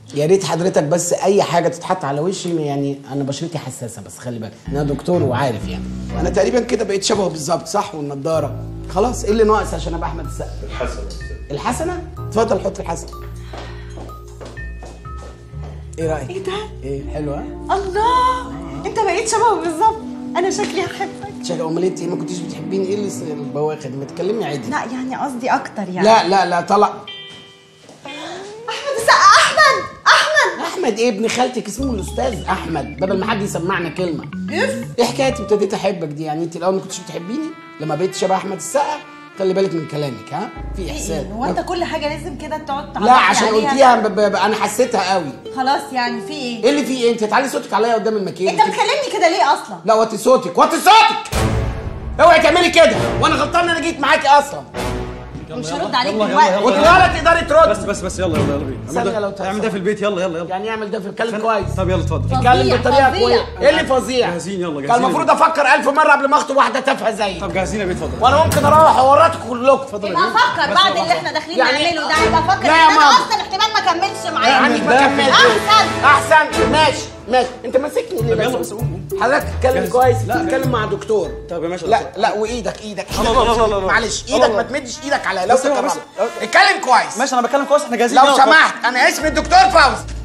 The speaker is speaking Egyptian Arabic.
يا ريت حضرتك بس اي حاجه تتحط على وشي يعني انا بشرتي حساسه بس خلي بالك انا دكتور وعارف يعني انا تقريبا كده بقيت شبهه بالظبط صح والنضاره خلاص ايه اللي ناقص عشان ابقى احمد السقا الحسن الحسنه اتفضل حط الحسنه ايه رايك ايه ده؟ ايه حلوه الله انت بقيت شبهه بالظبط انا شكلي هحبك شكل امال انت ما كنتيش بتحبيني ايه اللي البواخر ما تكلمي عادي لا يعني قصدي اكتر يعني لا لا لا طلع احمد السقا احمد احمد احمد ايه ابن خالتك اسمه الاستاذ احمد بدل ما حد يسمعنا كلمه اف ايه حكايه ابتديت احبك دي يعني انت الاول ما كنتش بتحبيني لما بقيت شبه احمد السقا خلي بالك من كلامك ها في احساس هو انت كل حاجه لازم كده تقعد لا تعلقلي عشان عليها؟ قلتيها ب- ب- ب- انا حسيتها قوي خلاص يعني في ايه ايه اللي فيه ايه انت تعلي صوتك عليا قدام المكياج انت بتكلمني كده ليه اصلا لا وطي صوتك وطي صوتك اوعي تعملي كده وانا غلطان ان انا جيت معاكي اصلا مش هرد عليك يلا، دلوقتي يلا، وانت ولا تقدري تردي بس بس بس يلا يلا يلا بينا ثانية لو اعمل ده- اعمل ده في البيت يلا يلا يلا يعني اعمل ده في اتكلم كويس طب يلا اتفضل فظيع، اتكلم بطريقه فظيع. كويسه ايه اللي فظيع جاهزين، يلا، كان جاهزين. المفروض افكر الف مره قبل ما اخطب واحده تافهه زيك طب جاهزين يا بيه اتفضل وانا ممكن اروح اورطكم كلكم يبقى فكر بس بعد يلا، اللي احنا داخلين يعني- نعمله ده يبقى فكر لا ان يا انا ماما. اصلا احتمال ما كملش معاك عنك ما ده- كملت احسن احسن ماشي ماشي انت ماسكني ليه طب يلا لازم؟ بس قوم حضرتك تتكلم جاهز. كويس لا، تتكلم مع دكتور طب يا باشا لا لا وايدك ايدك لا، لا، لا، لا، لا. معلش لا، ايدك لا. ما تمدش ايدك عليا لو بس يلا، بس- تكرمت اتكلم كويس ماشي انا بتكلم كويس احنا جاهزين لو يلا، اتفضل. سمحت انا اسمي الدكتور فوزي